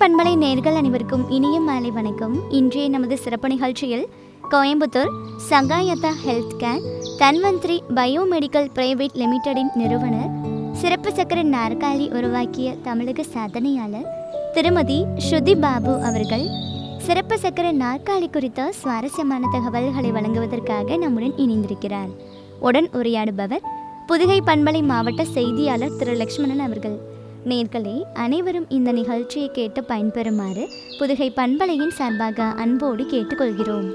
பண்பலை நேர்கள் அனைவருக்கும் இனிய மாலை வணக்கம் இன்றைய நமது சிறப்பு நிகழ்ச்சியில் Coimbatore Sahayata health care Dhanvantari biomedical private லிமிடெடின் நிறுவனர் சிறப்பு சக்கர நாற்காலி உருவாக்கிய தமிழக சாதனையாளர் திருமதி ஸ்ருதி பாபு அவர்கள் சிறப்பு சக்கர நாற்காலி குறித்த சுவாரஸ்யமான தகவல்களை வழங்குவதற்காக நம்முடன் இணைந்திருக்கிறார் உடன் உரையாடுபவர் புதுகை பண்பலை மாவட்ட செய்தியாளர் திரு லக்ஷ்மணன் அவர்கள் நேர்களே அனைவரும் இந்த நிகழ்ச்சியை கேட்டு பயன்பெறுமாறு புதுகை பண்பலையின் சார்பாக அன்போடு கேட்டுக்கொள்கிறோம்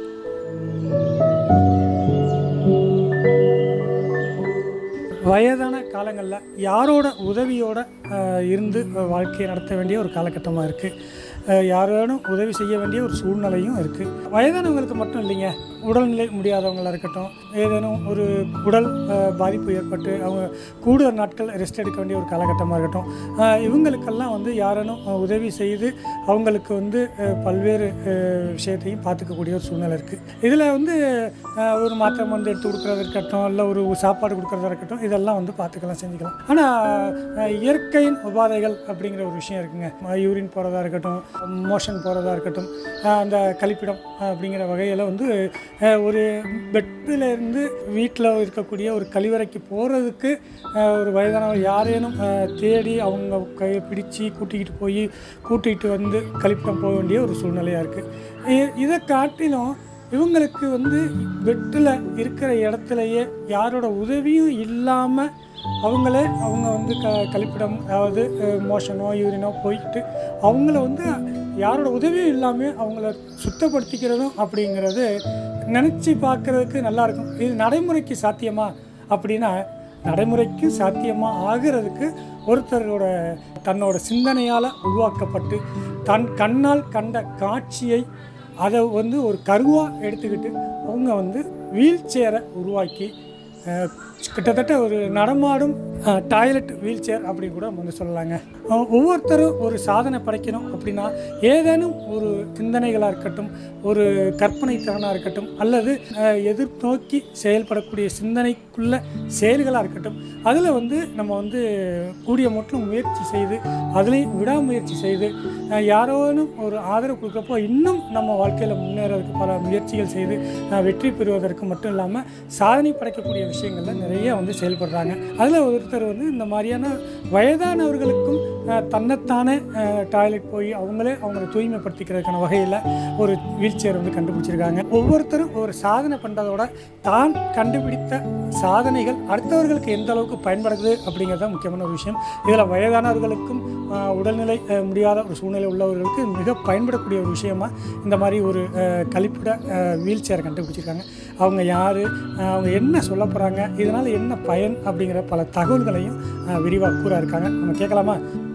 வயதான காலங்களில் யாரோட உதவியோட அஹ், இருந்து வாழ்க்கையை நடத்த வேண்டிய ஒரு காலகட்டமாக இருக்குது யாரோடும் உதவி செய்ய வேண்டிய ஒரு சூழ்நிலையும் இருக்குது வயதானவங்களுக்கு மட்டும் இல்லைங்க உடல்நிலை முடியாதவங்களாக இருக்கட்டும் ஏதேனும் ஒரு உடல் அஹ், பாதிப்பு ஏற்பட்டு அவங்க கூடுதல் நாட்கள் ரெஸ்ட் எடுக்க வேண்டிய ஒரு காலகட்டமாக இருக்கட்டும் அஹ், இவங்களுக்கெல்லாம் வந்து யாரேனும் அஹ், உதவி செய்து அவங்களுக்கு வந்து அஹ், பல்வேறு அஹ், விஷயத்தையும் பார்த்துக்கக்கூடிய ஒரு சூழ்நிலை இருக்குது இதில் வந்து அஹ், ஒரு மாத்திரை மருந்து எடுத்து கொடுக்குறதா இருக்கட்டும் இல்லை ஒரு சாப்பாடு கொடுக்குறதா இருக்கட்டும் இதெல்லாம் வந்து பார்த்துக்கலாம் செஞ்சுக்கலாம் ஆனால் இயற்கையின் உபாதைகள் அப்படிங்கிற ஒரு விஷயம் இருக்குங்க யூரின் போகிறதா இருக்கட்டும் மோஷன் போகிறதா இருக்கட்டும் அஹ், அந்த கழிப்பிடம் அப்படிங்கிற வகையில் வந்து அஹ், ஒரு பெட்டில் இருந்து வீட்டில் இருக்கக்கூடிய ஒரு கழிவறைக்கு போகிறதுக்கு ஒரு வயதானவர் யாரேனும் அஹ், தேடி அவங்க கையை பிடிச்சு கூட்டிக்கிட்டு போய் கூட்டிகிட்டு வந்து கழிப்பிடம் போக வேண்டிய ஒரு சூழ்நிலையாக இருக்குது இதை காட்டிலும் இவங்களுக்கு வந்து பெட்டில் இருக்கிற இடத்துலையே யாரோட உதவியும் இல்லாமல் அவங்களே அவங்க வந்து க கழிப்பிடம் அதாவது மோஷனோ யூரினோ போயிட்டு அவங்கள வந்து யாரோட உதவியும் இல்லாமல் அவங்கள சுத்தப்படுத்திக்கிறதும் அப்படிங்கிறது நினச்சி பார்க்குறதுக்கு நல்லாயிருக்கும் இது நடைமுறைக்கு சாத்தியமா அப்படின்னா நடைமுறைக்கு சாத்தியமாக ஆகிறதுக்கு ஒருத்தரோட தன்னோட சிந்தனையால் உருவாக்கப்பட்டு தன் கண்ணால் கண்ட காட்சியை அதை வந்து ஒரு கருவாக எடுத்துக்கிட்டு அவங்க வந்து வீல் சேரை உருவாக்கி அஹ், கிட்டத்தட்ட ஒரு நடமாடும் டாய்லெட் வீல் சேர் அப்படின்னு கூட வந்து சொல்லலாங்க அஹ், ஒவ்வொருத்தரும் ஒரு சாதனை படைக்கணும் அப்படின்னா ஏதேனும் ஒரு சிந்தனைகளாக இருக்கட்டும் ஒரு கற்பனை திறனாக இருக்கட்டும் அல்லது அஹ், எதிர்நோக்கி செயல்படக்கூடிய சிந்தனைக்குள்ள செயல்களாக இருக்கட்டும் அதில் வந்து நம்ம வந்து கூடிய மட்டும் முயற்சி செய்து அதுலேயும் விடாமுயற்சி செய்து அஹ், யாரோனும் ஒரு ஆதரவு கொடுக்குறப்போ இன்னும் நம்ம வாழ்க்கையில் முன்னேறதுக்கு பல முயற்சிகள் செய்து அஹ், வெற்றி பெறுவதற்கு மட்டும் இல்லாமல் சாதனை படைக்கக்கூடிய விஷயங்கள்ல நிறைய வந்து செயல்படுறாங்க அதில் ஒருத்தர் வந்து இந்த மாதிரியான வயதானவர்களுக்கும் அஹ், தன்னைத்தானே டாய்லெட் போய் அவங்களே அவங்கள தூய்மைப்படுத்திக்கிறதுக்கான வகையில் ஒரு வீல் சேர் வந்து கண்டுபிடிச்சிருக்காங்க ஒவ்வொருத்தரும் ஒரு சாதனை பண்ணுறதோட தான் கண்டுபிடித்த சாதனைகள் அடுத்தவர்களுக்கு எந்த அளவுக்கு பயன்படுது அப்படிங்கிறது தான் முக்கியமான ஒரு விஷயம் இதில் வயதானவர்களுக்கும் அஹ், உடல்நிலை அஹ், முடியாத ஒரு சூழ்நிலை உள்ளவர்களுக்கு மிக பயன்படக்கூடிய ஒரு விஷயமா இந்த மாதிரி ஒரு அஹ், கழிப்பிட வீல் சேரை கண்டுபிடிச்சிருக்காங்க அவங்க யார் அவங்க என்ன சொல்ல போகிறாங்க இதனால் என்ன பயன் அப்படிங்கிற பல தகவல்களையும் விரிவாக கூற இருக்காங்க நம்ம கேட்கலாமா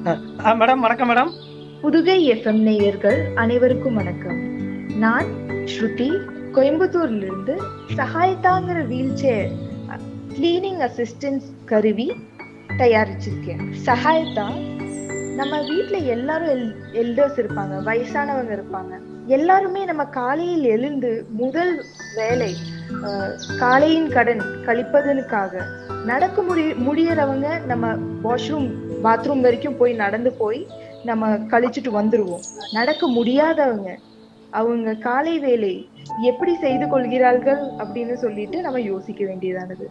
மேடம் வணக்கம் மேடம் புதுகை எஃப்எம் நேயர்கள் அனைவருக்கும் வணக்கம் நான் ஸ்ருதி கோயம்புத்தூர்லிருந்து சகாயத்தாங்கிற வீல் சேர் கிளீனிங் அசிஸ்டன்ஸ் கருவி தயாரிச்சிருக்கேன் சகாயத்தா நம்ம வீட்ல எல்லாரும் எல் எல்டர்ஸ் இருப்பாங்க வயசானவங்க இருப்பாங்க எல்லாருமே நம்ம காலையில் எழுந்து முதல் வேலை அஹ், காலையின் கடன் கழிப்பதற்காக நடக்க முடி முடியறவங்க நம்ம வாஷ்ரூம் பாத்ரூம் வரைக்கும் போய் நடந்து போய் நம்ம கழிச்சிட்டு வந்துருவோம் நடக்க முடியாதவங்க அவங்க காலை வேலை எப்படி செய்து கொள்கிறார்கள் அப்படின்னு சொல்லிட்டு நம்ம யோசிக்க வேண்டியதானது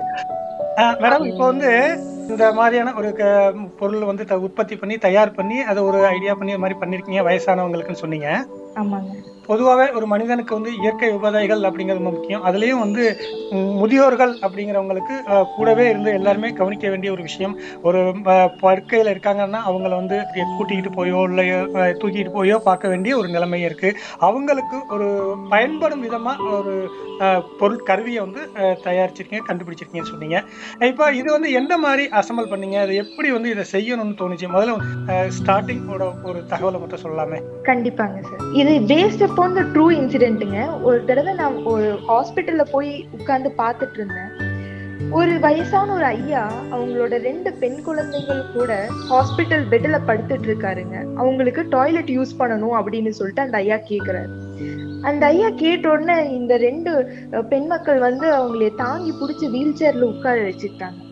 மேடம் இப்போ வந்து இந்த மாதிரியான ஒரு க- பொருள் வந்து த- உற்பத்தி பண்ணி தயார் பண்ணி அதை ஒரு ஐடியா பண்ணி இது மாதிரி பண்ணியிருக்கீங்க வயசானவங்களுக்குன்னு சொன்னீங்க ஆமாங்க பொதுவாகவே ஒரு மனிதனுக்கு வந்து இயற்கை உபாதைகள் அப்படிங்கிறது ரொம்ப முக்கியம் அதுலேயும் வந்து ம், முதியோர்கள் அப்படிங்கிறவங்களுக்கு அஹ், கூடவே இருந்து எல்லாருமே கவனிக்க வேண்டிய ஒரு விஷயம் ஒரு அஹ், படுக்கையில் இருக்காங்கன்னா அவங்கள வந்து கூட்டிக்கிட்டு போயோ இல்லை அஹ், தூக்கிட்டு போயோ பார்க்க வேண்டிய ஒரு நிலைமை இருக்குது அவங்களுக்கு ஒரு பயன்படும் விதமாக ஒரு அஹ், பொருள் கருவியை வந்து அஹ், தயாரிச்சிருக்கீங்க கண்டுபிடிச்சிருக்கீங்கன்னு சொன்னீங்க இப்போ இது வந்து எந்த மாதிரி அசம்பல் பண்ணீங்க அது எப்படி வந்து இதை செய்யணும்னு தோணுச்சு முதல்ல ஸ்டார்டிங்கோட ஒரு தகவலை மட்டும் சொல்லலாமே கண்டிப்பாங்க சார் இது பேஸ்ட் அப்பான் த ட்ரூ இன்சிடென்ட்டுங்க ஒரு தடவை நான் ஒரு ஹாஸ்பிட்டல்ல போய் உட்கார்ந்து பார்த்துட்டு இருந்தேன் ஒரு வயசான ஒரு ஐயா அவங்களோட ரெண்டு பெண் குழந்தைகள் கூட ஹாஸ்பிட்டல் பெட்ல படுத்துட்டு இருக்காருங்க அவங்களுக்கு டாய்லெட் யூஸ் பண்ணணும் அப்படின்னு சொல்லிட்டு அந்த ஐயா கேக்குறாரு அந்த ஐயா கேட்ட உடனே இந்த ரெண்டு அஹ், பெண் மக்கள் வந்து அவங்கள தாங்கி பிடிச்சி வீல் சேர்ல உட்கார வச்சுக்கிட்டாங்க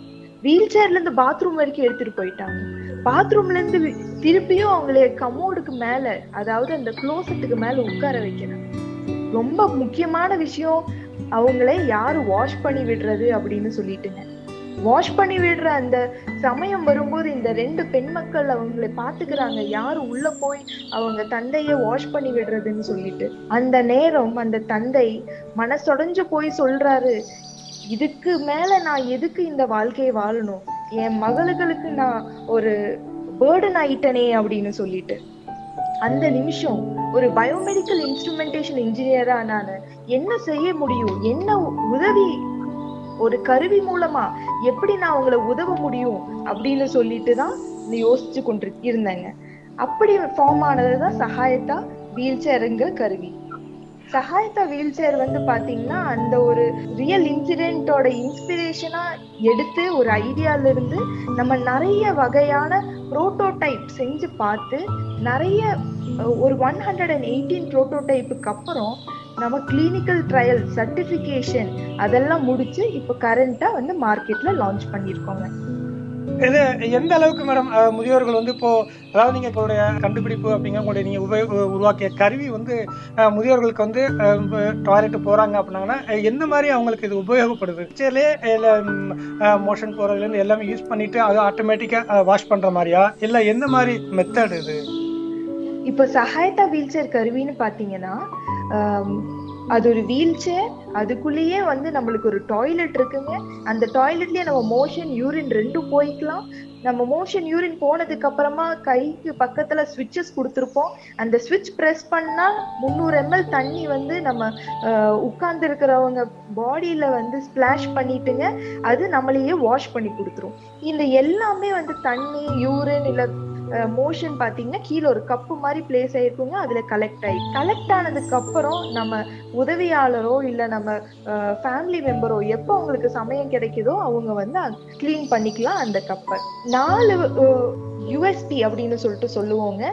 வீல் சேர்ல இருந்து பாத்ரூம் வரைக்கும் எடுத்துட்டு போயிட்டாங்க பாத்ரூம்ல இருந்து வி- திருப்பியும் அவங்கள கமோடுக்கு மேல அதாவது அந்த க்ளோசெட்டுக்கு மேல உட்கார வைக்கிறாங்க ரொம்ப முக்கியமான விஷயம் அவங்கள யாரு வாஷ் பண்ணி விடுறது அப்படின்னு சொல்லிட்டுங்க வாஷ் பண்ணி விடுற அந்த சமயம் வரும்போது இந்த ரெண்டு பெண் மக்கள் அவங்களை பாத்துக்கிறாங்க யாரு உள்ள போய் அவங்க தந்தைய வாஷ் பண்ணி விடுறதுன்னு சொல்லிட்டு அந்த நேரம் அந்த தந்தை மனசொடைஞ்சு போய் சொல்றாரு இதுக்கு மேல நான் எதுக்கு இந்த வாழ்க்கையை வாழணும் என் மகளுகளுக்கு நான் ஒரு பேர்டன் ஆயிட்டனே அப்படின்னு சொல்லிட்டு அந்த நிமிஷம் ஒரு பயோமெடிக்கல் இன்ஸ்ட்ருமெண்டேஷன் இன்ஜினியரா நான் என்ன செய்ய முடியும் என்ன உதவி ஒரு கருவி மூலமா எப்படி நான் உங்களை உதவ முடியும் அப்படின்னு சொல்லிட்டு தான் யோசிச்சு கொண்டு இருந்தேங்க அப்படி ஃபார்ம் ஆனதுதான் சகாயத்தா வீல் சேருங்கிற கருவி சகாயத்தா வீல் சேர் வந்து பாத்தீங்கன்னா அந்த ஒரு ரியல் இன்சிடென்ட்டோட இன்ஸ்பிரேஷனா எடுத்து ஒரு ஐடியால இருந்து நம்ம நிறைய வகையான புரோட்டோடைப் செஞ்சு பார்த்து நிறைய அஹ், ஒரு ஒன் ஹண்ட்ரட் அண்ட் எயிட்டீன் ப்ரோட்டோடைப்புக்கு அப்புறம் நம்ம கிளினிக்கல் ட்ரையல் சர்டிஃபிகேஷன் அதெல்லாம் முடிச்சு இப்போ கரண்டா வந்து மார்க்கெட்ல லான்ச் பண்ணியிருக்கோங்க இது எந்த அளவுக்கு மேடம் முதியோர்கள் வந்து இப்போ அதாவது நீங்க உங்களுடைய கண்டுபிடிப்பு அப்படிங்கிற உங்களுடைய நீங்க உபயோ உருவாக்கிய கருவி வந்து அஹ், முதியோர்களுக்கு வந்து டாய்லெட் போறாங்க அப்படின்னாங்கன்னா அஹ், எந்த மாதிரி அவங்களுக்கு இது உபயோகப்படுது சேர்லே மோஷன் போறதுல இருந்து எல்லாமே யூஸ் பண்ணிட்டு அது ஆட்டோமேட்டிக்கா வாஷ் பண்ற மாதிரியா இல்ல எந்த மாதிரி மெத்தட் இது இப்போ சகாயத்தா வீல் சேர் கருவின்னு பார்த்தீங்கன்னா ஆம், அது ஒரு வீல் சேர் அதுக்குள்ளேயே வந்து நம்மளுக்கு ஒரு டாய்லெட் இருக்குங்க அந்த டாய்லெட்லயே நம்ம மோஷன் யூரின் ரெண்டும் போய்க்கலாம் நம்ம மோஷன் யூரின் போனதுக்கு அப்புறமா கைக்கு பக்கத்துல ஸ்விட்சஸ் கொடுத்துருப்போம் அந்த ஸ்விட்ச் பிரஸ் பண்ணா முந்நூறு எம்எல் தண்ணி வந்து நம்ம உட்கார்ந்து இருக்கிறவங்க பாடியில வந்து ஸ்பிளாஷ் பண்ணிட்டுங்க அது நம்மளையே வாஷ் பண்ணி கொடுத்துரும் இந்த எல்லாமே வந்து தண்ணி யூரின் இல்ல மோஷன் பாத்தீங்கன்னா கீழே ஒரு கப்பு மாதிரி பிளேஸ் ஆயிருக்குங்க அதுல கலெக்ட் ஆகி கலெக்ட் ஆனதுக்கு அப்புறம் நம்ம உதவியாளரோ இல்ல நம்ம ஃபேமிலி மெம்பரோ எப்போ அவங்களுக்கு சமயம் கிடைக்குதோ அவங்க வந்து க்ளீன் பண்ணிக்கலாம் அந்த கப்பை நாலு யூஎஸ்பி அப்படின்னு சொல்லிட்டு சொல்லுவோங்க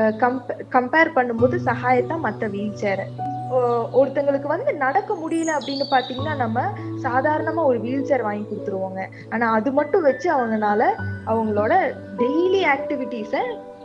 கம்பேர் பண்ணும்போது சகாயத்தா மற்ற வீல் சேரை ஒருத்தங்களுக்கு வந்து நடக்க முடியல அப்படின்னு பாத்தீங்கன்னா நம்ம சாதாரணமா ஒரு வீல் சேர் வாங்கி கொடுத்துருவோங்க ஆனா அது மட்டும் வச்சு அவங்கனால அவங்களோட டெய்லி ஆக்டிவிட்டீஸை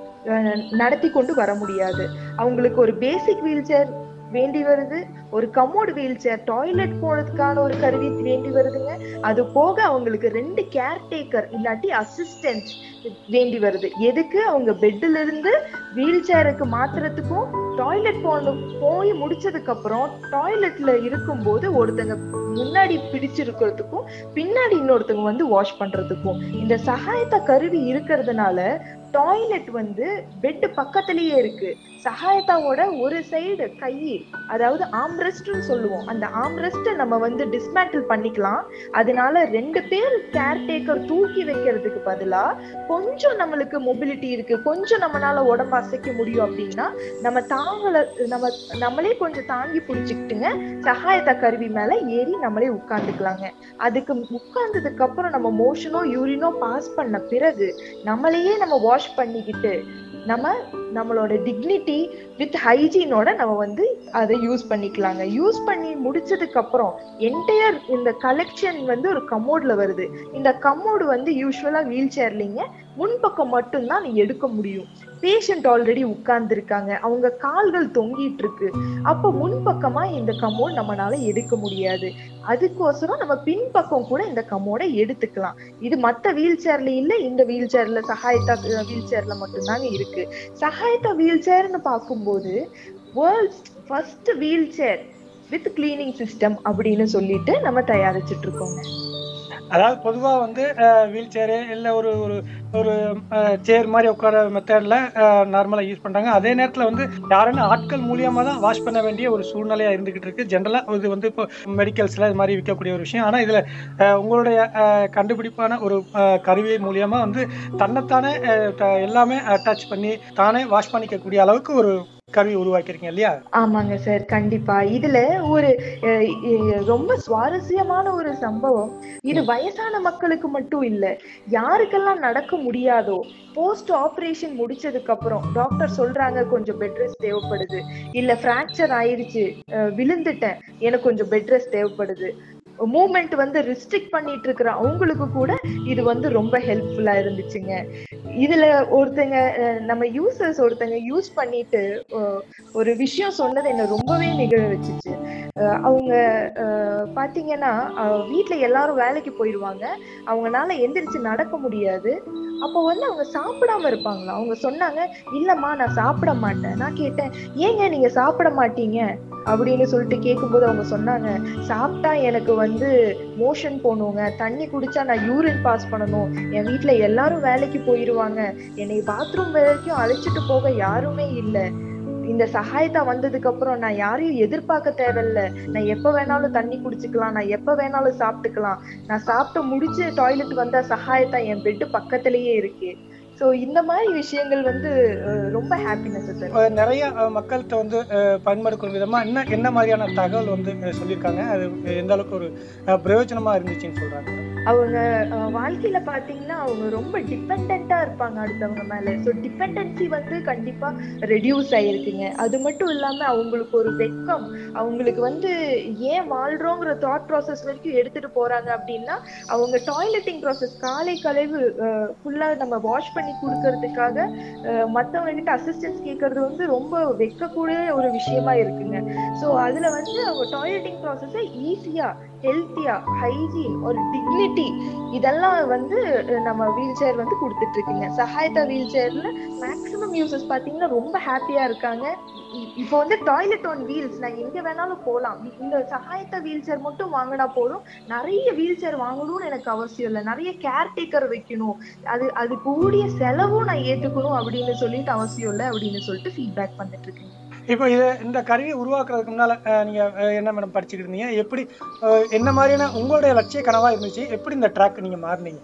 நடத்தி கொண்டு வர முடியாது அவங்களுக்கு ஒரு பேசிக் வீல் சேர் வேண்டி வருது ஒரு கமோடு வீல் சேர் டாய்லெட் போனதுக்கான ஒரு கருவி வேண்டி வருதுங்க அது போக அவங்களுக்கு ரெண்டு கேர்டேக்கர் இல்லாட்டி அசிஸ்டன்ட் வேண்டி வருது எதுக்கு அவங்க பெட்ல இருந்து வீல் சேருக்கு மாத்துறதுக்கும் டாய்லெட் போன போய் முடிச்சதுக்கு அப்புறம் டாய்லெட்ல இருக்கும்போது ஒருத்தங்க முன்னாடி பிடிச்சிருக்கிறதுக்கும் பின்னாடி இன்னொருத்தங்க வந்து வாஷ் பண்றதுக்கும் இந்த சகாயத்த கருவி இருக்கிறதுனால டாய்லெட் வந்து பெட் பக்கத்திலேயே இருக்கு சகாயத்தாவோட ஒரு சைடு கை அதாவது ஆம்ரெஸ்ட்னு சொல்லுவோம் அந்த ஆம்ரெஸ்ட நம்ம வந்து டிஸ்மேண்டில் பண்ணிக்கலாம் அதனால ரெண்டு பேர் கேர்டேக்கர் தூக்கி வைக்கிறதுக்கு பதிலா கொஞ்சம் நம்மளுக்கு மொபிலிட்டி இருக்கு கொஞ்சம் நம்மளால உடம்பு அசைக்க முடியும் அப்படின்னா நம்ம தாங்கல நம்ம நம்மளே கொஞ்சம் தாங்கி பிடிச்சிக்கிட்டுங்க சகாயத்தா கருவி மேல ஏறி நம்மளே உட்கார்ந்துக்கலாங்க அதுக்கு உட்கார்ந்ததுக்கு அப்புறம் நம்ம மோஷனோ யூரினோ பாஸ் பண்ண பிறகு நம்மளையே நம்ம வாஷ் பண்ணிக்கிட்டு நம்ம நம்மளோட டிக்னிட்டி வித் ஹைஜீனோட நம்ம வந்து அதை யூஸ் பண்ணிக்கலாங்க யூஸ் பண்ணி முடிச்சதுக்கு அப்புறம் என்டையர் இந்த கலெக்ஷன் வந்து ஒரு கமோட்ல வருது இந்த கமோடு வந்து யூஸ்வலா வீல் சேர்லிங்க முன்பக்கம் மட்டும்தான் நீ எடுக்க முடியும் பேஷண்ட் ஆல்ரெடி உட்கார்ந்து இருக்காங்க அவங்க கால்கள் தொங்கிட்டு இருக்கு அப்போ முன்பக்கமா இந்த கமோட் நம்மளால எடுக்க முடியாது அதுக்கோசரம் நம்ம பின்பக்கம் கூட இந்த கமோடை எடுத்துக்கலாம் இது மத்த வீல் சேர்ல இல்ல இந்த வீல் சேர்ல சகாயத்தா வீல் சேர்ல மட்டும்தாங்க இருக்கு சகாயத்தா வீல் சேர்னு பார்க்கும்போது world's first wheel chair with cleaning system அப்படின்னு சொல்லிட்டு நம்ம தயாரிச்சிட்டு இருக்கோங்க அதாவது பொதுவாக வந்து வீல் சேரு இல்லை ஒரு ஒரு ஒரு சேர் மாதிரி உட்கார மெத்தடில் நார்மலாக யூஸ் பண்ணுறாங்க அதே நேரத்தில் வந்து யாருன்னு ஆட்கள் மூலியமாக தான் வாஷ் பண்ண வேண்டிய ஒரு சூழ்நிலையாக இருந்துகிட்டு இருக்கு ஜென்ரலாக இது வந்து இப்போ மெடிக்கல்ஸில் இது மாதிரி விற்கக்கூடிய ஒரு விஷயம் ஆனால் இதில் உங்களுடைய கண்டுபிடிப்பான ஒரு கருவி மூலியமாக வந்து தன்னைத்தானே எல்லாமே டச் பண்ணி தானே வாஷ் பண்ணிக்கக்கூடிய அளவுக்கு ஒரு கருவி உருவாக்கிருக்கீங்க இல்லையா ஆமாங்க சார் கண்டிப்பா இதுல ஒரு ரொம்ப சுவாரஸ்யமான ஒரு சம்பவம் இது வயசான மக்களுக்கு மட்டும் இல்ல யாருக்கெல்லாம் நடக்க முடியாதோ போஸ்ட் ஆபரேஷன் முடிச்சதுக்கு அப்புறம் டாக்டர் சொல்றாங்க கொஞ்சம் பெட் ரெஸ்ட் தேவைப்படுது இல்ல பிராக்சர் ஆயிருச்சு விழுந்துட்டேன் எனக்கு கொஞ்சம் பெட் ரெஸ்ட் தேவைப்படுது மூமெண்ட் வந்து ரிஸ்ட்ரிக்ட் பண்ணிட்டு இருக்கிற அவங்களுக்கு கூட இது வந்து ரொம்ப ஹெல்ப்ஃபுல்லா இருந்துச்சுங்க இதுல ஒருத்தங்க அஹ், நம்ம யூசர்ஸ் ஒருத்தங்க யூஸ் பண்ணிட்டு அஹ், ஒரு விஷயம் சொன்னது என்ன ரொம்பவே நிகழ வச்சுச்சு அஹ், அவங்க அஹ், பாத்தீங்கன்னா அஹ், வீட்ல எல்லாரும் வேலைக்கு போயிடுவாங்க அவங்கனால எந்திரிச்சு நடக்க முடியாது அப்போ வந்து அவங்க சாப்பிடாம இருப்பாங்களா அவங்க சொன்னாங்க இல்லம்மா நான் சாப்பிட மாட்டேன் நான் கேட்டேன் ஏங்க நீங்க சாப்பிட மாட்டீங்க அப்படின்னு சொல்லிட்டு கேட்கும்போது அவங்க சொன்னாங்க சாப்பிட்டா எனக்கு வந்து மோஷன் போகணுங்க தண்ணி குடிச்சா நான் யூரின் பாஸ் பண்ணணும் என் வீட்ல எல்லாரும் வேலைக்கு போயிருவாங்க என்னை பாத்ரூம் வரைக்கும் அழைச்சிட்டு போக யாருமே இல்லை இந்த சகாயத்தா வந்ததுக்கு அப்புறம் நான் யாரையும் எதிர்பார்க்க தேவையில்ல நான் எப்ப வேணாலும் தண்ணி குடிச்சுக்கலாம் நான் எப்ப வேணாலும் சாப்பிட்டுக்கலாம் நான் சாப்பிட்டு முடிச்சு டாய்லெட் வந்தா சகாயத்தா என் பெட்டு பக்கத்திலேயே இருக்கு சோ இந்த மாதிரி விஷயங்கள் வந்து அஹ், ரொம்ப ஹாப்பினஸ் தரும் அஹ் நிறைய அஹ், மக்கள்கிட்ட வந்து அஹ், பயன்படுத்தும் விதமா என்ன என்ன மாதிரியான தகவல் வந்து அஹ், சொல்லியிருக்காங்க அது எந்த அளவுக்கு ஒரு அஹ், பிரயோஜனமா இருந்துச்சுன்னு சொல்றாங்க அவங்க அஹ், வாழ்க்கையில பாத்தீங்கன்னா அவங்க ரொம்ப டிபெண்டா இருப்பாங்க அடுத்தவங்க மேல ஸோ டிபெண்டன்சி வந்து கண்டிப்பா ரெடியூஸ் ஆயிருக்குங்க அது மட்டும் இல்லாம அவங்களுக்கு ஒரு வெக்கம் அவங்களுக்கு வந்து ஏன் வாழ்றோங்கிற தாட் ப்ராசஸ் வரைக்கும் எடுத்துட்டு போறாங்க அப்படின்னா அவங்க டாய்லெட்டிங் ப்ராசஸ் காலை கழிவு ஃபுல்லா நம்ம வாஷ் பண்ணி கொடுக்கறதுக்காக அஹ், மத்தவங்க கிட்ட அசிஸ்டன்ஸ் கேட்கறது வந்து ரொம்ப வெக்கக்கூடிய ஒரு விஷயமா இருக்குங்க ஸோ அதுல வந்து அவங்க டாய்லெட்டிங் ப்ராசஸை ஈஸியா ஹெல்த்தியா ஹைஜீன் ஒரு டிக்னிட்டி இதெல்லாம் வந்து அஹ், நம்ம வீல் சேர் வந்து கொடுத்துட்டு இருக்குங்க சகாயத்தா வீல் சேர்ல மேக்ஸிமம் யூசர்ஸ் பாத்தீங்கன்னா ரொம்ப ஹாப்பியா இருக்காங்க இ- இப்போ வந்து டாய்லெட் ஆன் வீல்ஸ் நான் எங்க வேணாலும் போகலாம் இந்த சகாயத்தா வீல் சேர் மட்டும் வாங்கினா போதும் நிறைய வீல் சேர் வாங்கணும்னு எனக்கு அவசியம் இல்லை நிறைய கேர்டேக்கர் வைக்கணும் அது அது கூடிய செலவும் நான் ஏத்துக்கணும் அப்படின்னு சொல்லிட்டு அவசியம் இல்லை அப்படின்னு சொல்லிட்டு ஃபீட்பேக் பண்ணிட்டு இருக்கேன் இப்போ இது இந்த கருவியை உருவாக்குறதுக்கு முன்னால அஹ், நீங்க அஹ், என்ன மேடம் படிச்சுக்கிட்டு இருந்தீங்க எப்படி அஹ், என்ன மாதிரியான உங்களுடைய லட்சிய கனவா இருந்துச்சு எப்படி இந்த ட்ராக் நீங்க மாறினீங்க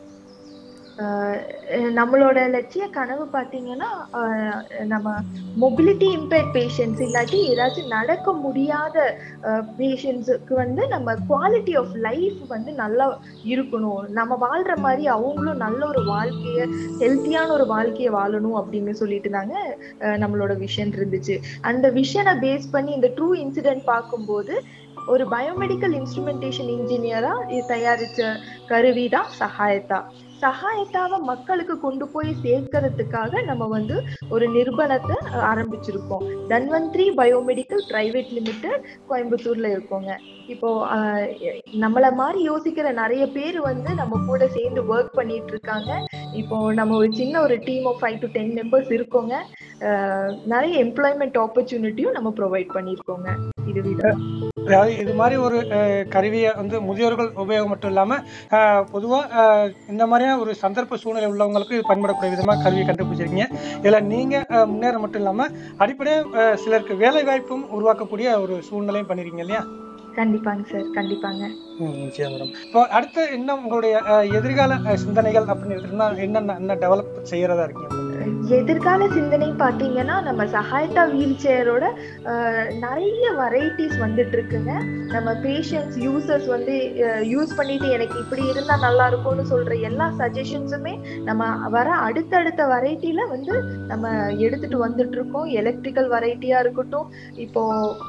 ஆஹ் அஹ் நம்மளோட லட்சிய கனவு பாத்தீங்கன்னா ஆஹ் நம்ம மொபிலிட்டி இம்பேர்ட் பேஷண்ட்ஸ் இல்லாட்டி ஏதாச்சும் நடக்க முடியாத பேஷண்ட்ஸுக்கு வந்து நம்ம குவாலிட்டி ஆஃப் லைஃப் வந்து நல்லா இருக்கணும் நம்ம வாழ்ற மாதிரி அவங்களும் நல்ல ஒரு வாழ்க்கைய ஹெல்த்தியான ஒரு வாழ்க்கைய வாழணும் அப்படின்னு சொல்லிட்டு தாங்க ஆஹ் நம்மளோட விஷன் இருந்துச்சு அந்த விஷனை பேஸ் பண்ணி இந்த ட்ரூ இன்சிடென்ட் பார்க்கும்போது ஒரு பயோமெடிக்கல் இன்ஸ்ட்ருமெண்டேஷன் இன்ஜினியரா தயாரிச்ச கருவி தான் சகாயத்தா சகாயத்தாவை மக்களுக்கு கொண்டு போய் சேர்க்கறதுக்காக நம்ம வந்து ஒரு நிறுவனத்தை அஹ், ஆரம்பிச்சிருக்கோம் தன்வந்திரி பயோமெடிக்கல் பிரைவேட் லிமிடெட் கோயம்புத்தூர்ல இருக்கோங்க இப்போ அஹ், நம்மள மாதிரி யோசிக்கிற நிறைய பேர் வந்து நம்ம கூட சேர்ந்து ஒர்க் பண்ணிட்டு இருக்காங்க இப்போ நம்ம ஒரு சின்ன ஒரு team of five to ten members இருக்கோங்க அஹ், நிறைய எம்ப்ளாய்மெண்ட் ஆப்பர்ச்சுனிட்டியும் நம்ம ப்ரொவைட் பண்ணியிருக்கோங்க இது விட அதாவது இது மாதிரி ஒரு அஹ், கருவியை வந்து முதியோர்கள் உபயோகம் மட்டும் இல்லாமல் பொதுவாக இந்த மாதிரியான ஒரு சந்தர்ப்ப சூழ்நிலை உள்ளவங்களுக்கு இது பயன்படக்கூடிய விதமாக கருவியை கண்டுபிடிச்சிருக்கீங்க இதில் நீங்கள் முன்னேற மட்டும் இல்லாமல் அடிப்படையாக சிலருக்கு வேலை வாய்ப்பும் உருவாக்கக்கூடிய ஒரு சூழ்நிலையும் பண்ணிருக்கீங்க இல்லையா கண்டிப்பாங்க சார் கண்டிப்பாங்க ம் நிச்சயம் மேடம் இப்போ அடுத்து இன்னும் உங்களுடைய அஹ், எதிர்கால அஹ், சிந்தனைகள் அப்படின்னு எடுத்துட்டோம்னா என்னென்ன என்ன டெவலப் செய்யறதா இருக்கீங்க உங்களுக்கு? எதிர்கால சிந்தனை பாத்தீங்கன்னா நம்ம சகாயத்தா வீல் சேரோட நிறைய வெரைட்டிஸ் வந்துட்டு இருக்குங்க நம்ம பேஷண்ட்ஸ் யூசர்ஸ் வந்து யூஸ் பண்ணிட்டு எனக்கு இப்படி இருந்தா நல்லா இருக்கும்னு சொல்ற எல்லா சஜஷன்ஸுமே நம்ம வர அடுத்தடுத்த வெரைட்டில வந்து நம்ம எடுத்துட்டு வந்துட்டு இருக்கோம் எலக்ட்ரிக்கல் வெரைட்டியா இருக்கட்டும் இப்போ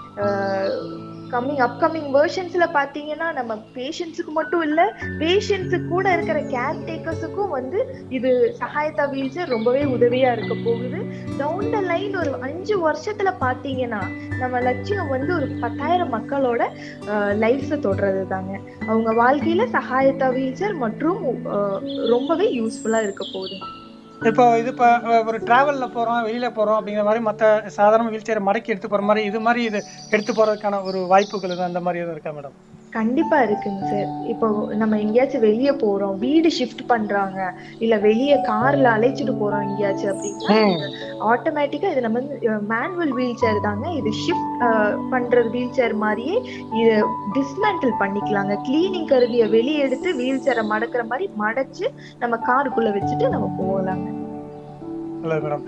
கம்மிங் அப்கமிங் வேர்ஷன்ஸ்ல பாத்தீங்கன்னா நம்ம பேஷண்ட்ஸுக்கு மட்டும் இல்ல பேஷண்ட்ஸுக்கு கூட இருக்கிற கேர் டேக்கர்ஸுக்கும் வந்து இது சகாயத்தா வீல்ஸ் ரொம்பவே உதவியா இருக்க போகுது டவுன் த லைன் ஒரு அஞ்சு வருஷத்துல பாத்தீங்கன்னா நம்ம லட்சியம் வந்து ஒரு பத்தாயிரம் மக்களோட லைஃப்ஸை தொடர்றது தாங்க அவங்க வாழ்க்கையில சகாயத்தா வீல்சர் மற்றும் அஹ், ரொம்பவே யூஸ்ஃபுல்லா இருக்க போகுது இப்போ இது இப்போ ஒரு டிராவலில் போகிறோம் வெளியில் போகிறோம் அப்படிங்கிற மாதிரி மற்ற சாதாரண வீல் சேரை மடக்கி எடுத்து போகிற மாதிரி இது மாதிரி இது எடுத்து போகிறதுக்கான ஒரு வாய்ப்புகள் எதுவும் அந்த மாதிரி எதுவும் இருக்கா மேடம் கண்டிப்பா இருக்குங்க சார் இப்போ நம்ம எங்கேயாச்சும் வெளியே போறோம் வீடு ஷிஃப்ட் பண்றாங்க இல்ல வெளியே கார்ல அழைச்சிட்டு போறோம் எங்கேயாச்சும் அப்படின்னா ஆட்டோமேட்டிக்கா இது நம்ம மேனுவல் வீல் சேர் தாங்க இது ஷிஃப்ட் பண்றது வீல் சேர் மாதிரியே இது டிஸ்மேண்டில் பண்ணிக்கலாங்க கிளீனிங் கருவியை வெளியே எடுத்து வீல் சேரை மடக்கிற மாதிரி மடச்சு நம்ம காருக்குள்ள வச்சுட்டு நம்ம போகலாங்க நல்லது மேடம்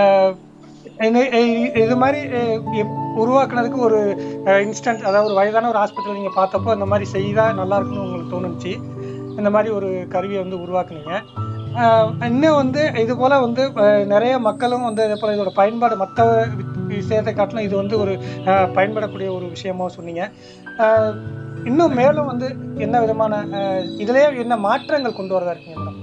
இது மாதிரி அஹ், எப்- உருவாக்குனதுக்கு ஒரு இன்ஸ்டன்ட் அதாவது ஒரு வயதான ஒரு ஹாஸ்பிட்டல் நீங்கள் பார்த்தப்போ இந்த மாதிரி செய்தால் நல்லா இருக்கும்னு உங்களுக்கு தோணுச்சு இந்த மாதிரி ஒரு கருவியை வந்து உருவாக்குனீங்க அஹ், இன்னும் வந்து இது போல் வந்து அஹ், நிறைய மக்களும் வந்து இதே போல் இதோட பயன்பாடு மற்ற விஷயத்தை காட்டிலும் இது வந்து ஒரு அஹ், பயன்படக்கூடிய ஒரு விஷயமா சொன்னீங்க அஹ், இன்னும் மேலும் வந்து என்ன விதமான அஹ், இதுலயே என்ன மாற்றங்கள் கொண்டு வரதா இருக்கீங்க மேடம்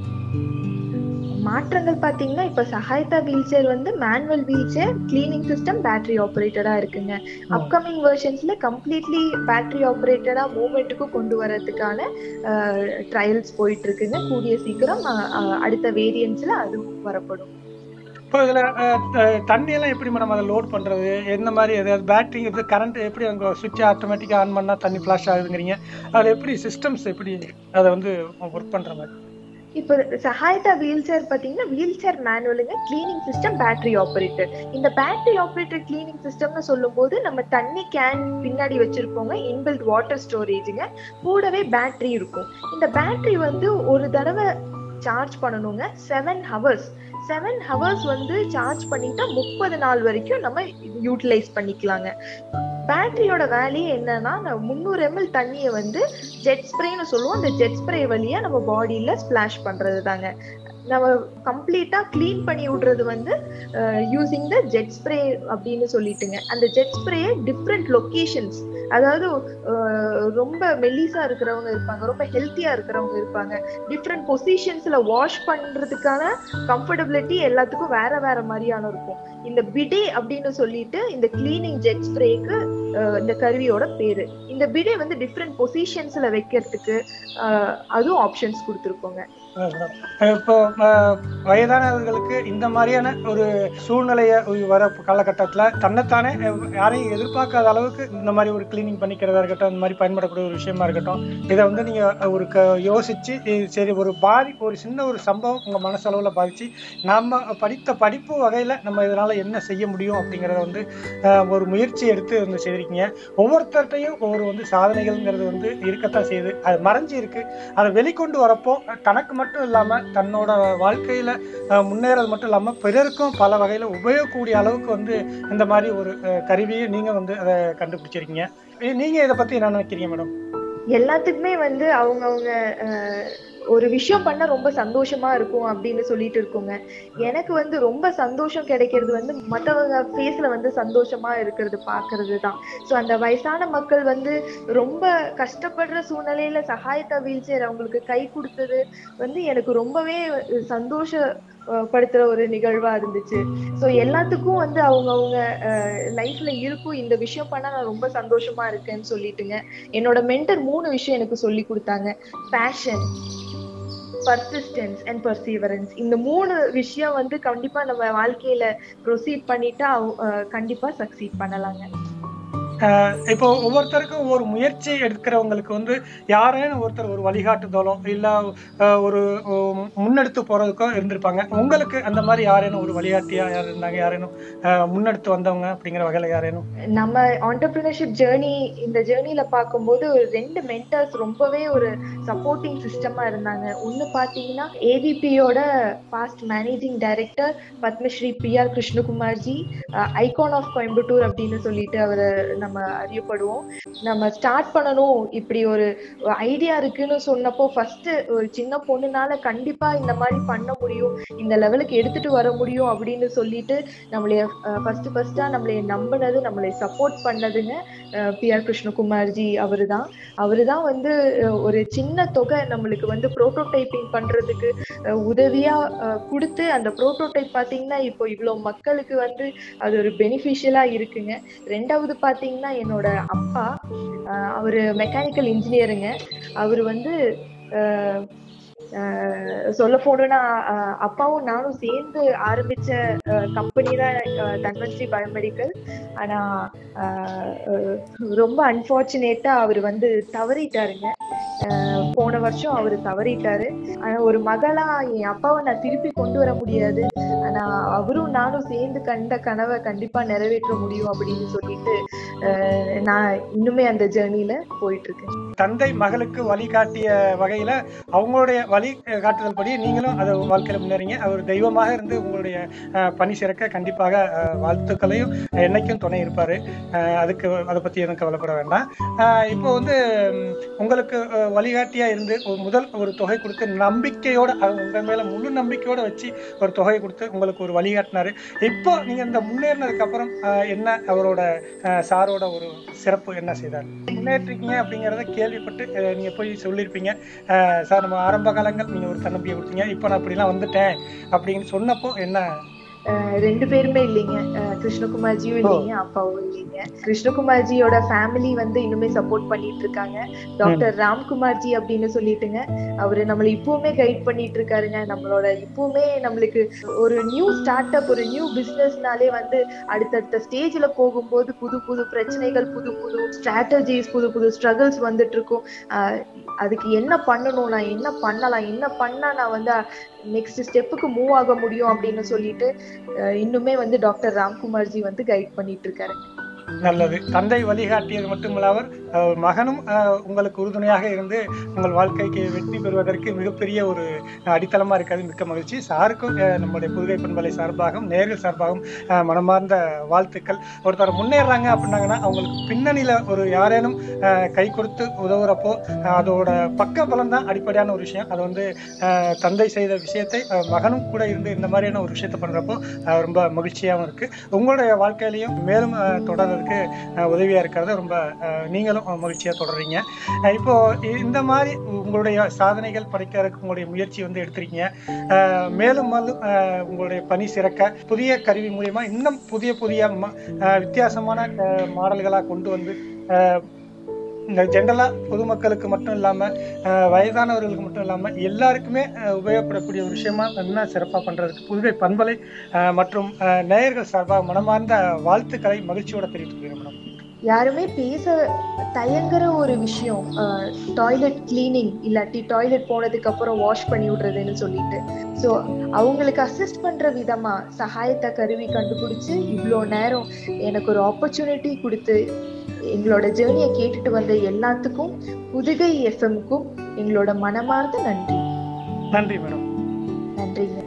மாற்றங்கள் பாத்தீங்கன்னா இப்ப சஹாயதா வீல் சேர் வந்து manual wheel chair cleaning system battery ஆப்ரேட்டடா இருக்குங்க அப்கமிங் வெர்ஷன்ஸ்ல கம்ப்ளீட்லி பேட்டரி ஆப்ரேட்டடா மூவ்மெண்ட்டுக்கும் கொண்டு வரதுக்கான ட்ரையல்ஸ் போயிட்டு இருக்குங்க கூடிய சீக்கிரம் அஹ், அஹ், அடுத்த வேரியன்ஸ்ல அதுவும் வரப்படும் இப்போ இதுல அஹ், த- தண்ணி எல்லாம் எப்படி மேடம் அதை லோட் பண்றது என்ன மாதிரி எதாவது பேட்டரி இது கரண்ட் எப்படி அங்க சுவிட்ச் ஆட்டோமேட்டிக்கா ஆன் பண்ணா தண்ணி ஃபிளாஷ் ஆகுதுங்கிறீங்க அதுல எப்படி சிஸ்டம்ஸ் எப்படி அதை வந்து ஒர்க் பண்ற மாதிரி இப்போ சஹாயதா வீல் சேர் பாத்தீங்கன்னா வீல் சேர் மேனுவலுங்க கிளீனிங் சிஸ்டம் பேட்டரி ஆப்ரேட்டர் இந்த பேட்டரி ஆப்ரேட்டர் கிளீனிங் சிஸ்டம்னு சொல்லும்போது நம்ம தண்ணி கேன் பின்னாடி வச்சிருப்போங்க இன்பில்ட் வாட்டர் ஸ்டோரேஜுங்க கூடவே பேட்டரி இருக்கும் இந்த பேட்டரி வந்து ஒரு தடவை சார்ஜ் பண்ணணுங்க செவன் ஹவர்ஸ் செவன் ஹவர்ஸ் வந்து சார்ஜ் பண்ணிட்டா முப்பது நாள் வரைக்கும் நம்ம யூட்டிலைஸ் பண்ணிக்கலாங்க பேட்டரியோட வேலையே என்னன்னா நம்ம முந்நூறு எம்எல் தண்ணியை வந்து ஜெட் ஸ்ப்ரேன்னு சொல்லுவோம் அந்த ஜெட் ஸ்ப்ரே வழியா நம்ம பாடியில ஸ்பிளாஷ் பண்றது தாங்க நம்ம கம்ப்ளீட்டா க்ளீன் பண்ணி விடுறது வந்து யூசிங் த ஜெட் ஸ்ப்ரே அப்படின்னு சொல்லிட்டுங்க அந்த ஜெட் ஸ்ப்ரேயை டிஃப்ரெண்ட் லொக்கேஷன்ஸ் அதாவது அஹ், ரொம்ப மெல்லிசா இருக்கிறவங்க இருப்பாங்க ரொம்ப ஹெல்த்தியா இருக்கிறவங்க இருப்பாங்க டிஃப்ரெண்ட் பொசிஷன்ஸ்ல வாஷ் பண்றதுக்கான கம்ஃபர்டபிலிட்டி எல்லாத்துக்கும் வேற வேற மாதிரியான இருக்கும் இந்த பிடே அப்படின்னு சொல்லிட்டு இந்த கிளீனிங் ஜெட் ஸ்ப்ரேக்கு இந்த கருவியோட பேரு இந்த பிடே வந்து டிஃப்ரெண்ட் பொசிஷன்ஸ்ல வைக்கிறதுக்கு அஹ், அதுவும் ஆப்ஷன்ஸ் கொடுத்துருக்கோங்க இப்போ அஹ், வயதானவர்களுக்கு இந்த மாதிரியான ஒரு சூழ்நிலைய வர காலகட்டத்துல தன்னைத்தானே அஹ், யாரையும் எதிர்பார்க்காத அளவுக்கு இந்த மாதிரி ஒரு கிளீனிங் பண்ணிக்கிறதா இருக்கட்டும் இந்த மாதிரி பயன்படக்கூடிய ஒரு விஷயமா இருக்கட்டும் இதை வந்து நீங்க ஒரு க யோசிச்சு இது சரி ஒரு பாதி ஒரு சின்ன ஒரு சம்பவம் உங்க மனசளவுல பாதிச்சு நம்ம படித்த படிப்பு வகையில நம்ம இதனால என்ன செய்ய முடியும் அப்படிங்கறத வந்து அஹ், ஒரு முயற்சி எடுத்து வந்து செய்திருக்கீங்க ஒவ்வொருத்தர்ட்டையும் ஒவ்வொரு வந்து சாதனைகள்ங்கிறது வந்து இருக்கத்தான் செய்யுது அது மறைஞ்சு இருக்கு அதை வெளிக்கொண்டு வரப்போ தனக்கு மட்டும் இல்லாம தன்னோட வாழ்க்கையில அஹ், முன்னேறது மட்டும் இல்லாம பிறருக்கும் பல வகையில உபயோகக்கூடிய அளவுக்கு வந்து இந்த மாதிரி ஒரு அஹ், கருவியை நீங்க வந்து அதை கண்டுபிடிச்சிருக்கீங்க இ- நீங்க இதை பத்தி என்ன நினைக்கிறீங்க மேடம் எல்லாத்துக்குமே வந்து அவங்கவுங்க ஒரு விஷயம் பண்ண ரொம்ப சந்தோஷமா இருக்கும் அப்படின்னு சொல்லிட்டு இருக்கோங்க எனக்கு வந்து ரொம்ப சந்தோஷம் கிடைக்கிறது வந்து மத்தவங்க ஃபேஸ்ல வந்து சந்தோஷமா இருக்கிறது பாக்குறது தான் ஸோ அந்த வயசான மக்கள் வந்து ரொம்ப கஷ்டப்படுற சூழ்நிலையில சகாயத்தா வீல் சேர் அவங்களுக்கு கை கொடுத்தது வந்து எனக்கு ரொம்பவே சந்தோஷ அஹ், படுத்துற ஒரு நிகழ்வா இருந்துச்சு ஸோ எல்லாத்துக்கும் வந்து அவங்கவுங்க லைஃப்ல இருக்கும் இந்த விஷயம் பண்ணா நான் ரொம்ப சந்தோஷமா இருக்கேன்னு சொல்லிட்டுங்க என்னோட மென்டர் மூணு விஷயம் எனக்கு சொல்லி கொடுத்தாங்க பேஷன் பர்சிஸ்டன்ஸ் அண்ட் பர்சீவரன்ஸ் இந்த மூணு விஷயம் வந்து கண்டிப்பா நம்ம வாழ்க்கையில ப்ரொசீட் பண்ணிட்டா அஹ், கண்டிப்பா சக்சீட் பண்ணலாங்க அஹ் இப்போ ஒவ்வொருத்தருக்கும் ஒவ்வொரு முயற்சி எடுக்கிறவங்களுக்கு வந்து யாரேனும் ஒருத்தர் ஒரு வழிகாட்டுதலோ இல்ல அஹ், ஒரு உம், முன்னெடுத்து போறதுக்கோ இருந்திருப்பாங்க உங்களுக்கு அந்த மாதிரி யாரேனும் ஒரு வழிகாட்டியா யார் இருந்தாங்க யாரேனும் அஹ், முன்னெடுத்து வந்தவங்க அப்படிங்கிற வகையில யாரேனும் நம்ம ஆண்டர்பிரினர்ஷிப் ஜேர்னி இந்த ஜேர்னில பார்க்கும்போது ஒரு ரெண்டு மென்டர்ஸ் ரொம்பவே ஒரு சப்போர்ட்டிங் சிஸ்டமா இருந்தாங்க ஒன்னு பாத்தீங்கன்னா ஏவிபியோட past managing director Padma Shri P R கிருஷ்ணகுமார்ஜி ஐகான் ஆஃப் கோயம்புத்தூர் அப்படின்னு சொல்லிட்டு அவரை நம்ம அறியப்படுவோம் நம்ம ஸ்டார்ட் பண்ணணும் இப்படி ஒரு ஐடியா இருக்குன்னு சொன்னப்போ ஃபர்ஸ்ட் ஒரு சின்ன பொண்ணுனால கண்டிப்பா இந்த மாதிரி பண்ண முடியும் இந்த லெவலுக்கு எடுத்துட்டு வர முடியும் அப்படின்னு சொல்லிட்டு நம்மளைய ஃபர்ஸ்ட் ஃபர்ஸ்டா நம்மளைய நம்பினது நம்மளை சப்போர்ட் பண்ணதுங்க பி ஆர் கிருஷ்ணகுமார்ஜி அவரு தான் அவரு தான் வந்து அஹ், ஒரு சின்ன தொகை நம்மளுக்கு வந்து ப்ரோட்டோடைப்பிங் பண்றதுக்கு அஹ், உதவியா அஹ், கொடுத்து அந்த ப்ரோட்டோடைப் பாத்தீங்கன்னா இப்போ இவ்வளவு மக்களுக்கு வந்து அது ஒரு பெனிஃபிஷியலா இருக்குங்க ரெண்டாவது பாத்தீங்கன்னா என்னோட அப்பா அஹ், அவரு மெக்கானிக்கல் இன்ஜினியருங்க அவர் வந்து அஹ், அஹ், சொல்ல போனோம்னா அஹ், அப்பாவும் நானும் சேர்ந்து ஆரம்பிச்ச கம்பெனி தான் அஹ், தன்வந்திரி பயோமெடிக்கல் ஆனா அஹ், அஹ், ரொம்ப அன்பார்ச்சுனேட்டா அவர் வந்து தவறிட்டாருங்க அஹ், போன வருஷம் அவர் தவறிட்டாரு ஆனா ஒரு மகளா என் அப்பாவை நான் திருப்பி கொண்டு வர முடியாது ஆனா அவரும் நானும் சேர்ந்து கண்ட கனவை கண்டிப்பா நிறைவேற்ற முடியும் அப்படின்னு சொல்லிட்டு அஹ், நான் இன்னுமே அந்த ஜேர்னில போயிட்டு இருக்கேன் தந்தை மகளுக்கு வழிகாட்டிய வகையில அவங்களுடைய வழி அஹ், காட்டுதல் படி நீங்களும் அதை வாழ்க்கையில முன்னேறீங்க அவர் தெய்வமாக இருந்து உங்களுடைய அஹ், பணி சிறக்க கண்டிப்பாக அஹ், வாழ்த்துக்களையும் என்னைக்கும் துணை இருப்பாரு அஹ், அதுக்கு அதை பத்தி எதுவும் கவலைப்பட வேண்டாம் அஹ், இப்போ வந்து ம், உங்களுக்கு அஹ், வழிகாட்டியா இருந்து ஒரு முதல் ஒரு தொகை கொடுத்து நம்பிக்கையோட அது உங்க மேல முழு நம்பிக்கையோட வச்சு ஒரு தொகை கொடுத்து உங்களுக்கு ஒரு வழிகாட்டினாரு இப்போ நீங்க இந்த முன்னேறினதுக்கு அப்புறம் அஹ், என்ன அவரோட அஹ், சாரோட ஒரு சிறப்பு என்ன செய்தார் முன்னேற்றிருக்கீங்க அப்படிங்கிறத கேள்விப்பட்டு அஹ், நீங்க போய் சொல்லியிருப்பீங்க அஹ், சார் நம்ம ஆரம்ப காலங்கள் நீங்க ஒரு தன்னம்பிக்கை கொடுத்தீங்க இப்போ நான் அப்படிலாம் வந்துட்டேன் அப்படின்னு சொன்னப்போ என்ன அஹ் ரெண்டு பேருமே இல்லைங்க அஹ் கிருஷ்ணகுமார்ஜியும் இல்லைங்க அப்பாவும் இல்லைங்க கிருஷ்ணகுமார்ஜியோட ஃபேமிலி வந்து இன்னுமே சப்போர்ட் பண்ணிட்டு இருக்காங்க டாக்டர் ராம்குமார்ஜி அப்படின்னு சொல்லிட்டுங்க அவரு நம்மளை இப்பவுமே கைட் பண்ணிட்டு இருக்காருங்க நம்மளோட இப்பவுமே நம்மளுக்கு ஒரு நியூ ஸ்டார்ட் அப் ஒரு நியூ பிசினஸ்னாலே வந்து அடுத்தடுத்த ஸ்டேஜ்ல போகும்போது புது புது பிரச்சனைகள் புது புது ஸ்ட்ராட்டஜிஸ் புது புது ஸ்ட்ரகிள்ஸ் வந்துட்டு இருக்கும் அஹ் அதுக்கு என்ன பண்ணணும் நான் என்ன பண்ணலாம் என்ன பண்ணா நான் வந்து நெக்ஸ்ட் ஸ்டெப்புக்கு மூவ் ஆக முடியும் அப்படின்னு சொல்லிட்டு அஹ் இன்னுமே வந்து டாக்டர் ராம்குமார்ஜி வந்து கைட் பண்ணிட்டு இருக்காரு நல்லது தந்தை வழிகாட்டியது மட்டுமில்லாமல் அஹ், மகனும் அஹ், உங்களுக்கு உறுதுணையாக இருந்து உங்கள் வாழ்க்கைக்கு வெற்றி பெறுவதற்கு மிகப்பெரிய ஒரு அடித்தளமா இருக்கிறது மிக்க மகிழ்ச்சி சாருக்கும் அஹ், நம்முடைய புதுகை பண்பலை சார்பாகவும் நேர்கள் சார்பாகவும் அஹ், மனமார்ந்த வாழ்த்துக்கள் ஒருத்தர் முன்னேறாங்க அப்படின்னாங்கன்னா அவங்களுக்கு பின்னணியில ஒரு யாரேனும் அஹ், கை கொடுத்து உதவுறப்போ அஹ், அதோட பக்க பலம் தான் அடிப்படையான ஒரு விஷயம் அது வந்து அஹ், தந்தை செய்த விஷயத்தை அஹ், மகனும் கூட இருந்து இந்த மாதிரியான ஒரு விஷயத்தை பண்றப்போ அஹ், ரொம்ப மகிழ்ச்சியாகவும் இருக்கு உங்களுடைய வாழ்க்கையிலையும் மேலும் அஹ், தொடர்றதுக்கு அஹ், உதவியா இருக்கிறது ரொம்ப அஹ், நீங்களும் அஹ், மகிழ்ச்சியா தொடர்றீங்க அஹ், இப்போ இ- இந்த மாதிரி உங்களுடைய சாதனைகள் படைக்கிறதுக்கு உங்களுடைய முயற்சி வந்து எடுத்திருக்கீங்க அஹ், மேலும் மேலும் அஹ், உங்களுடைய பணி சிறக்க புதிய கருவி மூலியமா இன்னும் புதிய புதிய ம- அஹ், வித்தியாசமான அஹ், மாடல்களா கொண்டு வந்து அஹ், இந்த ஜென்ரலாக பொதுமக்களுக்கு மட்டும் இல்லாமல் வயதானவர்களுக்கு மட்டும் இல்லாமல் எல்லாருக்குமே அஹ், உபயோகப்படக்கூடிய ஒரு விஷயமா இன்னும் சிறப்பாக பண்ணுறதுக்கு புதுவை பண்பலை அஹ், மற்றும் அஹ், நேயர்கள் சார்பாக மனமார்ந்த வாழ்த்துக்களை மகிழ்ச்சியோட தெரிவித்துக்கிறேன் மேடம் யாருமே பேச தயங்குற ஒரு விஷயம் டாய்லெட் கிளீனிங் இல்லாட்டி டாய்லெட் போனதுக்கு அப்புறம் வாஷ் பண்ணி விடுறதுன்னு சொல்லிட்டு ஸோ அவங்களுக்கு அசிஸ்ட் பண்ற விதமா சகாயத்தை கருவி கண்டுபிடிச்சு இவ்வளோ நேரம் எனக்கு ஒரு ஆப்பர்ச்சுனிட்டி கொடுத்து எங்களோட ஜேர்னியை கேட்டுட்டு வந்த எல்லாத்துக்கும் புதுகை எஃப்எம்க்கும் எங்களோட மனமார்ந்த நன்றி நன்றி மேடம் நன்றிங்க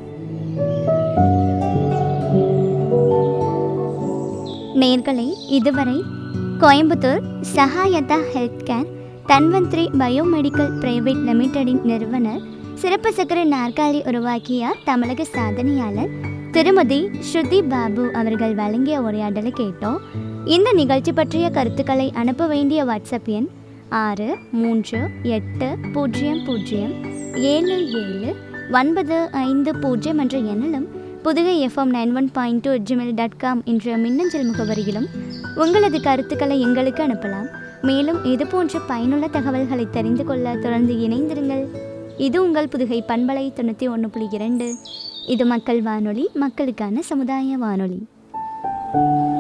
நேர்களே இதுவரை Coimbatore Sahayata health care Dhanvantari biomedical private லிமிடெடின் நிறுவனர் சிறப்பு சக்கர நாற்காலி உருவாக்கிய தமிழக சாதனையாளர் திருமதி ஸ்ருதி பாபு அவர்கள் வழங்கிய உரையாடலை கேட்டோம் இந்த நிகழ்ச்சி பற்றிய கருத்துக்களை அனுப்ப வேண்டிய வாட்ஸ்அப் எண் ஆறு மூன்று எட்டு பூஜ்ஜியம் பூஜ்ஜியம் ஏழு ஏழு ஒன்பது ஐந்து பூஜ்ஜியம் என்ற எண்ணிலும் Pudugai FM nine one point two Gmail dot com என்ற மின்னஞ்சல் முகவரியிலும் உங்களது கருத்துக்களை எங்களுக்கு அனுப்பலாம் மேலும் இது போன்ற பயனுள்ள தகவல்களை தெரிந்து கொள்ள தொடர்ந்து இணைந்திருங்கள் இது உங்கள் புதுகை பண்பலை தொண்ணூற்றி ஒன்று புள்ளி இரண்டு இது மக்கள் வானொலி மக்களுக்கான சமுதாய வானொலி